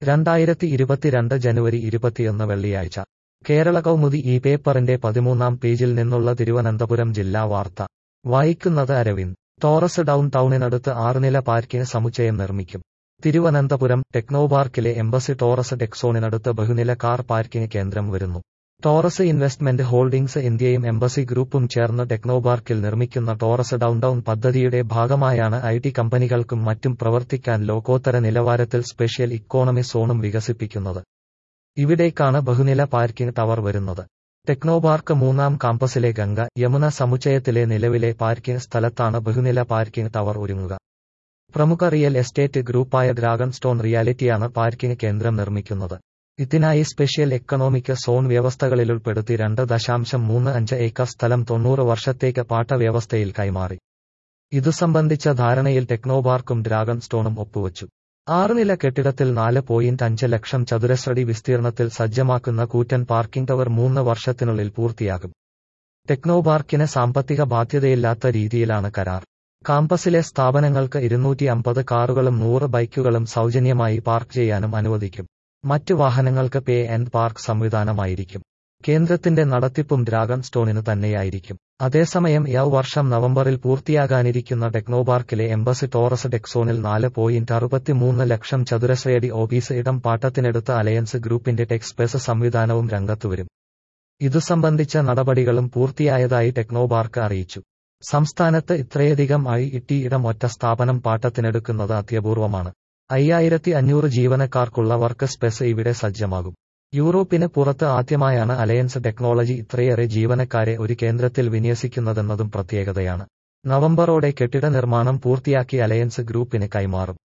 രണ്ടായിരത്തി ഇരുപത്തിരണ്ട് ജനുവരി ഇരുപത്തിയൊന്ന് വെള്ളിയാഴ്ച കേരള കൗമുദി ഈ പേപ്പറിന്റെ പതിമൂന്നാം പേജിൽ നിന്നുള്ള തിരുവനന്തപുരം ജില്ലാ വാർത്ത വായിക്കുന്നത് അരവിന്ദ് ടോറസ് ഡൗൺ ടൗണിനടുത്ത് ആറുനില പാർക്കിംഗ് സമുച്ചയം നിർമ്മിക്കും തിരുവനന്തപുരം ടെക്നോപാർക്കിലെ എംബസി ടോറസ് ടെക്സോണിനടുത്ത് ബഹുനില കാർ പാർക്കിംഗ് കേന്ദ്രം വരുന്നു ടോറസ് ഇൻവെസ്റ്റ്മെന്റ് ഹോൾഡിംഗ്സ് ഇന്ത്യയും എംബസി ഗ്രൂപ്പും ചേർന്ന് ടെക്നോപാർക്കിൽ നിർമ്മിക്കുന്ന ടോറസ് ഡൗൺടൗൺ പദ്ധതിയുടെ ഭാഗമായാണ് ഐ ടി കമ്പനികൾക്കും മറ്റും പ്രവർത്തിക്കാൻ ലോകോത്തര നിലവാരത്തിൽ സ്പെഷ്യൽ ഇക്കോണമി സോണും വികസിപ്പിക്കുന്നത് ഇവിടേക്കാണ് ബഹുനില പാർക്കിംഗ് ടവർ വരുന്നത് ടെക്നോപാർക്ക് മൂന്നാം കാമ്പസിലെ ഗംഗ യമുന സമുച്ചയത്തിലെ നിലവിലെ പാർക്കിംഗ് സ്ഥലത്താണ് ബഹുനില പാർക്കിംഗ് ടവർ ഒരുങ്ങുക പ്രമുഖ റിയൽ എസ്റ്റേറ്റ് ഗ്രൂപ്പായ ഡ്രാഗൺ സ്റ്റോൺ റിയാലിറ്റിയാണ് പാർക്കിംഗ് കേന്ദ്രം നിർമ്മിക്കുന്നത് ഇതിനായി സ്പെഷ്യൽ എക്കണോമിക് സോൺ വ്യവസ്ഥകളിലുൾപ്പെടുത്തി രണ്ട് ദശാംശം മൂന്ന് അഞ്ച് ഏക്കർ സ്ഥലം തൊണ്ണൂറ് വർഷത്തേക്ക് പാട്ടവ്യവസ്ഥയിൽ കൈമാറി ഇതു സംബന്ധിച്ച ധാരണയിൽ ടെക്നോപാർക്കും ഡ്രാഗൺ സ്റ്റോണും ഒപ്പുവച്ചു ആറുനില കെട്ടിടത്തിൽ നാല് പോയിന്റ് അഞ്ച് ലക്ഷം ചതുരശ്രടി വിസ്തീർണത്തിൽ സജ്ജമാക്കുന്ന കൂറ്റൻ പാർക്കിംഗ് ടവർ മൂന്ന് വർഷത്തിനുള്ളിൽ പൂർത്തിയാകും ടെക്നോപാർക്കിന് സാമ്പത്തിക ബാധ്യതയില്ലാത്ത രീതിയിലാണ് കരാർ കാമ്പസിലെ സ്ഥാപനങ്ങൾക്ക് ഇരുന്നൂറ്റി അമ്പത് കാറുകളും നൂറ് ബൈക്കുകളും സൗജന്യമായി പാർക്ക് ചെയ്യാനും അനുവദിക്കും മറ്റ് വാഹനങ്ങൾക്ക് പേ ആൻഡ് പാർക്ക് സംവിധാനമായിരിക്കും കേന്ദ്രത്തിന്റെ നടത്തിപ്പും ഡ്രാഗൺ സ്റ്റോണിന് തന്നെയായിരിക്കും അതേസമയം ഈ വർഷം നവംബറിൽ പൂർത്തിയാകാനിരിക്കുന്ന ടെക്നോപാർക്കിലെ എംബസി ടോറസ് ടെക്സോണിൽ നാല് പോയിന്റ് അറുപത്തിമൂന്ന് ലക്ഷം ചതുരശ്രയടി ഓഫീസ് ഇടം പാട്ടത്തിനെടുത്ത അലയൻസ് ഗ്രൂപ്പിന്റെ ടെക്സ്പേസ് സംവിധാനവും രംഗത്തുവരും ഇതു സംബന്ധിച്ച നടപടികളും പൂർത്തിയായതായി ടെക്നോപാർക്ക് അറിയിച്ചു സംസ്ഥാനത്ത് ഇത്രയധികം ഐ ടി ഇടം ഒറ്റ സ്ഥാപനം പാട്ടത്തിനെടുക്കുന്നത് അത്യപൂർവമാണ് അയ്യായിരത്തി അഞ്ഞൂറ് ജീവനക്കാർക്കുള്ള വർക്ക് സ്പേസ് ഇവിടെ സജ്ജമാകും യൂറോപ്പിന് പുറത്ത് ആദ്യമായാണ് അലയൻസ് ടെക്നോളജി ഇത്രയേറെ ജീവനക്കാരെ ഒരു കേന്ദ്രത്തിൽ വിന്യസിക്കുന്നതെന്നതും പ്രത്യേകതയാണ് നവംബറോടെ കെട്ടിട നിർമ്മാണം പൂർത്തിയാക്കി അലയൻസ് ഗ്രൂപ്പിന് കൈമാറും